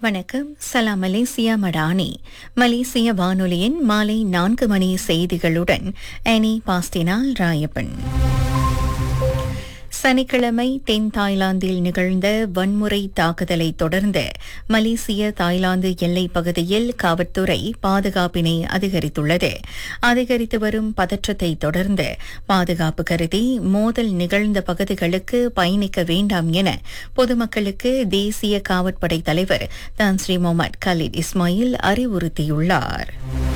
வணக்கம் சலாம் மலேசியா மடானி மலேசிய வானொலியின் மாலை நான்கு மணி செய்திகளுடன் அனி பாஸ்டினால் ராயப்பன் சனிக்கிழமை தென் தாய்லாந்தில் நிகழ்ந்த வன்முறை தாக்குதலை தொடர்ந்து மலேசிய தாய்லாந்து எல்லைப் பகுதியில் காவல்துறை பாதுகாப்பினை அதிகரித்துள்ளது அதிகரித்து வரும் பதற்றத்தை தொடர்ந்து பாதுகாப்பு கருதி மோதல் நிகழ்ந்த பகுதிகளுக்கு பயணிக்க வேண்டாம் என பொதுமக்களுக்கு தேசிய காவற்படை தலைவர் தான் ஸ்ரீ முகமது கலீத் இஸ்மாயில் அறிவுறுத்தியுள்ளார்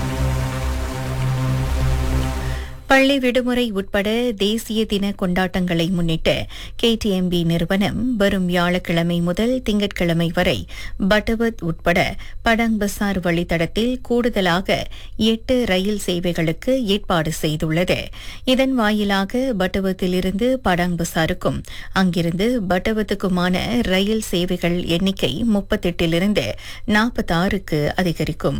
பள்ளி விடுமுறை உட்பட தேசிய தின கொண்டாட்டங்களை முன்னிட்டு கேடிஎம்பி நிறுவனம் வரும் வியாழக்கிழமை முதல் திங்கட்கிழமை வரை பட்டவத் உட்பட படங் பசார் வழித்தடத்தில் கூடுதலாக எட்டு ரயில் சேவைகளுக்கு ஏற்பாடு செய்துள்ளது இதன் வாயிலாக பட்டவத்திலிருந்து படாங் பசாருக்கும் அங்கிருந்து பட்டவத்துக்குமான ரயில் சேவைகள் எண்ணிக்கை முப்பத்தெட்டிலிருந்து நாற்பத்தாறுக்கு அதிகரிக்கும்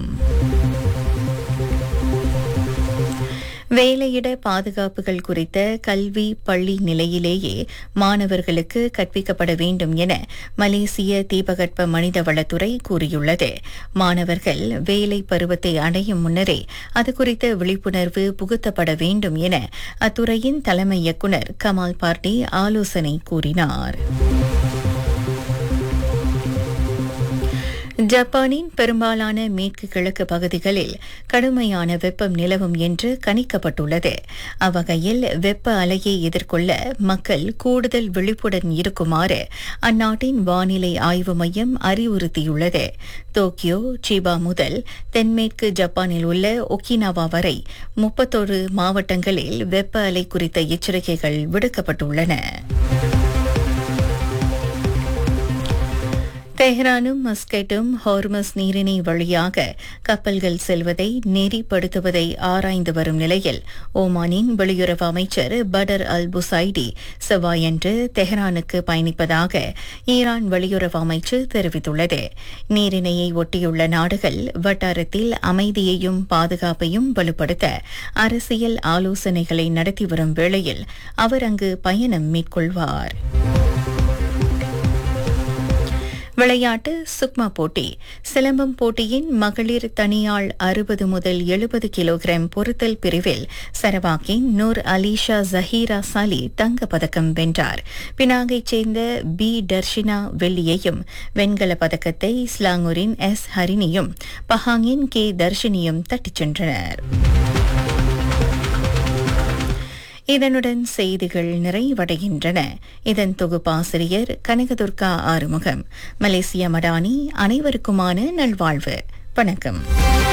வேலையிட பாதுகாப்புகள் குறித்த கல்வி பள்ளி நிலையிலேயே மாணவர்களுக்கு கற்பிக்கப்பட வேண்டும் என மலேசிய தீபகற்ப மனிதவளத்துறை கூறியுள்ளது மாணவர்கள் வேலை பருவத்தை அடையும் முன்னரே அது குறித்த விழிப்புணர்வு புகுத்தப்பட வேண்டும் என அத்துறையின் தலைமை இயக்குநர் கமால் பார்ட்டி ஆலோசனை கூறினார் ஜப்பானின் பெரும்பாலான மேற்கு கிழக்கு பகுதிகளில் கடுமையான வெப்பம் நிலவும் என்று கணிக்கப்பட்டுள்ளது அவ்வகையில் வெப்ப அலையை எதிர்கொள்ள மக்கள் கூடுதல் விழிப்புடன் இருக்குமாறு அந்நாட்டின் வானிலை ஆய்வு மையம் அறிவுறுத்தியுள்ளது டோக்கியோ சிபா முதல் தென்மேற்கு ஜப்பானில் உள்ள ஒக்கினாவா வரை முப்பத்தொரு மாவட்டங்களில் வெப்ப அலை குறித்த எச்சரிக்கைகள் விடுக்கப்பட்டுள்ளன தெஹ்ரானும் மஸ்கட்டும் ஹார்மஸ் நீரிணை வழியாக கப்பல்கள் செல்வதை நெறிப்படுத்துவதை ஆராய்ந்து வரும் நிலையில் ஓமானின் வெளியுறவு அமைச்சர் படர் அல் புசைடி செவ்வாயன்று தெஹ்ரானுக்கு பயணிப்பதாக ஈரான் வெளியுறவு அமைச்சு தெரிவித்துள்ளது நீரிணையை ஒட்டியுள்ள நாடுகள் வட்டாரத்தில் அமைதியையும் பாதுகாப்பையும் வலுப்படுத்த அரசியல் ஆலோசனைகளை நடத்தி வரும் வேளையில் அவர் அங்கு பயணம் மேற்கொள்வார் விளையாட்டு சுக்மா போட்டி சிலம்பம் போட்டியின் மகளிர் தனியாள் அறுபது முதல் எழுபது கிலோகிராம் பொருத்தல் பிரிவில் சரவாக்கின் நூர் அலிஷா ஜஹீரா சாலி தங்கப் பதக்கம் வென்றார் பினாங்கைச் சேர்ந்த பி டர்ஷினா வெள்ளியையும் வெண்கல பதக்கத்தை ஸ்லாங்கூரின் எஸ் ஹரிணியும் பஹாங்கின் கே தர்ஷினியும் தட்டிச் சென்றனர் இதனுடன் செய்திகள் நிறைவடைகின்றன இதன் தொகுப்பாசிரியர் கனகதுர்கா ஆறுமுகம் மலேசிய மடானி அனைவருக்குமான நல்வாழ்வு வணக்கம்